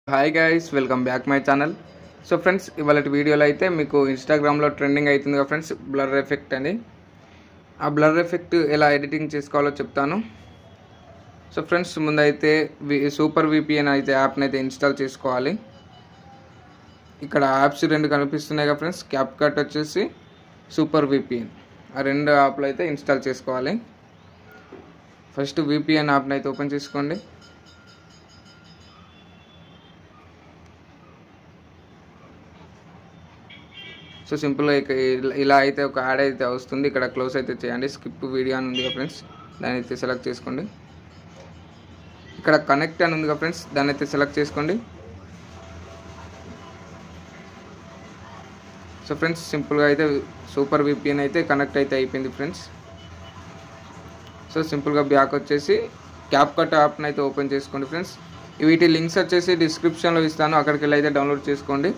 hi guys welcome back my channel so friends ఇవాళ వీడియోలో అయితే మీకు ఇన్స్టాగ్రామ్లో ట్రెండింగ్ అవుతుంది కదా ఫ్రెండ్స్ బ్లర్ ఎఫెక్ట్ అని ఆ బ్లర్ ఎఫెక్ట్ ఎలా ఎడిటింగ్ చేసుకోవాలో చెప్తాను సో ఫ్రెండ్స్ ముందైతే వి సూపర్ విపిఎన్ అయితే యాప్ని అయితే ఇన్స్టాల్ చేసుకోవాలి ఇక్కడ యాప్స్ రెండు కనిపిస్తున్నాయి కదా ఫ్రెండ్స్ క్యాప్ కట్ వచ్చేసి సూపర్ విపిఎన్ ఆ రెండు యాప్లు అయితే ఇన్స్టాల్ చేసుకోవాలి ఫస్ట్ విపిఎన్ యాప్ని అయితే ఓపెన్ చేసుకోండి సో సింపుల్గా ఇక ఇలా- ఇలా అయితే ఒక యాడ్ అయితే వస్తుంది ఇక్కడ క్లోజ్ అయితే చేయండి స్కిప్ వీడియో అని ఉంది కదా ఫ్రెండ్స్ దాన్ని అయితే సెలెక్ట్ చేసుకోండి ఇక్కడ కనెక్ట్ అని ఉంది కదా ఫ్రెండ్స్ దాన్ని అయితే సెలెక్ట్ చేసుకోండి సో ఫ్రెండ్స్ సింపుల్గా అయితే సూపర్ విపిఎన్ అయితే కనెక్ట్ అయితే అయిపోయింది ఫ్రెండ్స్ సో సింపుల్గా బ్యాక్ వచ్చేసి క్యాప్ కట్ యాప్ని అయితే ఓపెన్ చేసుకోండి ఫ్రెండ్స్ వీటి లింక్స్ వచ్చేసి డిస్క్రిప్షన్లో ఇస్తాను అక్కడికి వెళ్ళి అయితే డౌన్లోడ్ చేసుకోండి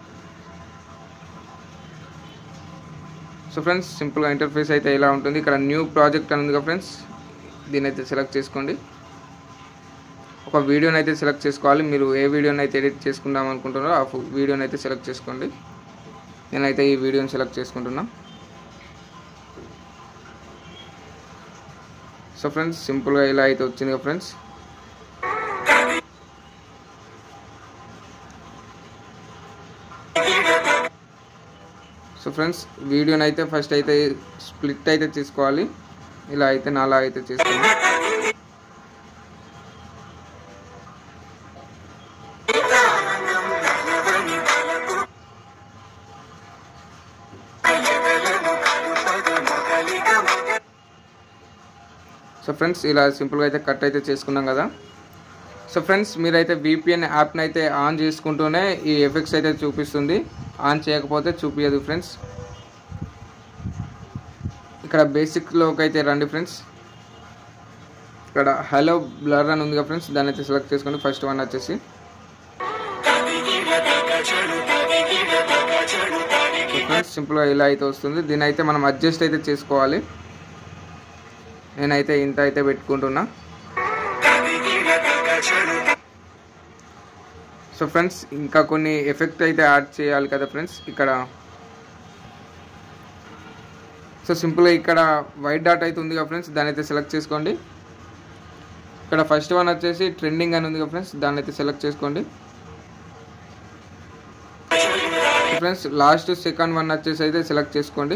సో ఫ్రెండ్స్ సింపుల్గా ఇంటర్ఫేస్ అయితే ఇలా ఉంటుంది ఇక్కడ న్యూ ప్రాజెక్ట్ అని ఉంది కదా ఫ్రెండ్స్ దీని అయితే సెలెక్ట్ చేసుకోండి ఒక వీడియోని అయితే సెలెక్ట్ చేసుకోవాలి మీరు ఏ వీడియోని అయితే ఎడిట్ చేసుకుందాం అనుకుంటున్నారో ఆ ఫు- వీడియోని అయితే సెలెక్ట్ చేసుకోండి నేనైతే ఈ వీడియోని సెలెక్ట్ చేసుకుంటున్నా సో ఫ్రెండ్స్ సింపుల్గా ఇలా అయితే వచ్చింది కదా ఫ్రెండ్స్ సో ఫ్రెండ్స్ వీడియోని అయితే ఫస్ట్ అయితే స్ప్లిట్ అయితే చేసుకోవాలి ఇలా అయితే నాలా అయితే చేసుకోండి సో ఫ్రెండ్స్ ఇలా సింపుల్గా అయితే కట్ అయితే చేసుకున్నాం కదా సో ఫ్రెండ్స్ మీరైతే విపిఎన్ యాప్ని అయితే ఆన్ చేసుకుంటూనే ఈ ఎఫెక్ట్స్ అయితే చూపిస్తుంది ఆన్ చేయకపోతే చూపించదు ఫ్రెండ్స్ ఇక్కడ బేసిక్లోకి అయితే రండి ఫ్రెండ్స్ ఇక్కడ హలో బ్లర్ అని ఉంది కదా ఫ్రెండ్స్ దాన్ని అయితే సెలెక్ట్ చేసుకోండి ఫస్ట్ వన్ వచ్చేసి ఫ్రెండ్స్ సింపుల్గా ఇలా అయితే వస్తుంది దీని అయితే మనం అడ్జస్ట్ అయితే చేసుకోవాలి నేనైతే ఇంత అయితే పెట్టుకుంటున్నా సో ఫ్రెండ్స్ ఇంకా కొన్ని ఎఫెక్ట్ అయితే యాడ్ చేయాలి కదా ఫ్రెండ్స్ ఇక్కడ సో సింపుల్గా ఇక్కడ వైట్ డాట్ అయితే ఉంది కదా ఫ్రెండ్స్ దాన్ని అయితే సెలెక్ట్ చేసుకోండి ఇక్కడ ఫస్ట్ వన్ వచ్చేసి ట్రెండింగ్ అని ఉంది కదా ఫ్రెండ్స్ దాన్ని అయితే సెలెక్ట్ చేసుకోండి ఫ్రెండ్స్ లాస్ట్ సెకండ్ వన్ వచ్చేసి అయితే సెలెక్ట్ చేసుకోండి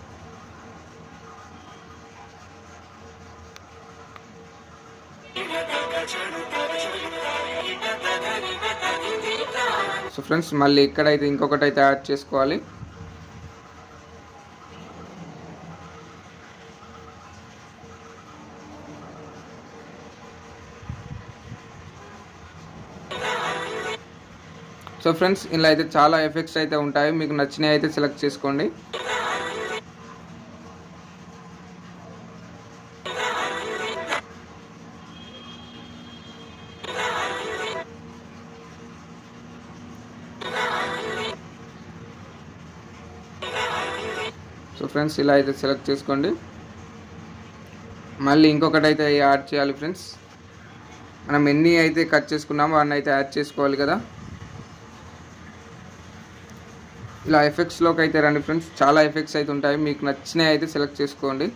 సో ఫ్రెండ్స్ మళ్ళీ ఇక్కడైతే ఇంకొకటి అయితే యాడ్ చేసుకోవాలి సో ఫ్రెండ్స్ ఇలా అయితే చాలా ఎఫెక్ట్స్ అయితే ఉంటాయి మీకు నచ్చినవి అయితే సెలెక్ట్ చేసుకోండి సో ఫ్రెండ్స్ ఇలా అయితే సెలెక్ట్ చేసుకోండి మళ్ళీ ఇంకొకటి అయితే యాడ్ చేయాలి ఫ్రెండ్స్ మనం ఎన్ని అయితే కట్ చేసుకున్నామో అన్ని అయితే యాడ్ చేసుకోవాలి కదా ఇలా ఎఫెక్ట్స్లోకి అయితే రండి ఫ్రెండ్స్ చాలా ఎఫెక్ట్స్ అయితే ఉంటాయి మీకు నచ్చినవి అయితే సెలెక్ట్ చేసుకోండి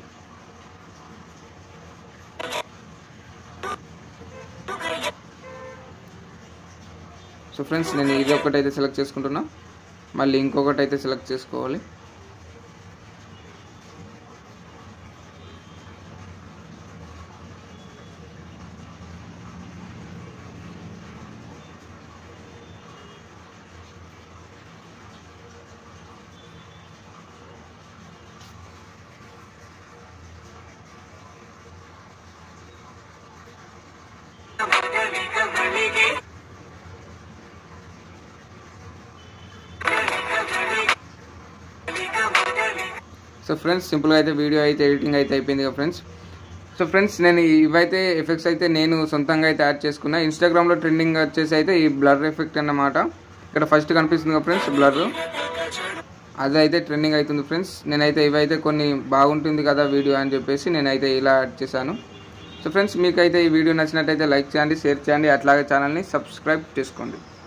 సో ఫ్రెండ్స్ నేను ఇది ఒకటి అయితే సెలెక్ట్ చేసుకుంటున్నా మళ్ళీ ఇంకొకటి అయితే సెలెక్ట్ చేసుకోవాలి సో ఫ్రెండ్స్ సింపుల్గా అయితే వీడియో అయితే ఎడిటింగ్ అయితే అయిపోయింది కదా ఫ్రెండ్స్ సో ఫ్రెండ్స్ నేను ఇవైతే ఎఫెక్ట్స్ అయితే నేను సొంతంగా అయితే యాడ్ చేసుకున్నా ఇన్స్టాగ్రామ్లో ట్రెండింగ్ వచ్చేసి అయితే ఈ బ్లర్ ఎఫెక్ట్ అన్నమాట ఇక్కడ ఫస్ట్ కనిపిస్తుంది కదా ఫ్రెండ్స్ బ్లర్ అది అయితే ట్రెండింగ్ అవుతుంది ఫ్రెండ్స్ నేనైతే ఇవైతే కొన్ని బాగుంటుంది కదా వీడియో అని చెప్పేసి నేనైతే ఇలా యాడ్ చేశాను సో ఫ్రెండ్స్ మీకైతే ఈ వీడియో నచ్చినట్టయితే లైక్ చేయండి షేర్ చేయండి అట్లాగే ఛానల్ని సబ్స్క్రైబ్ చేసుకోండి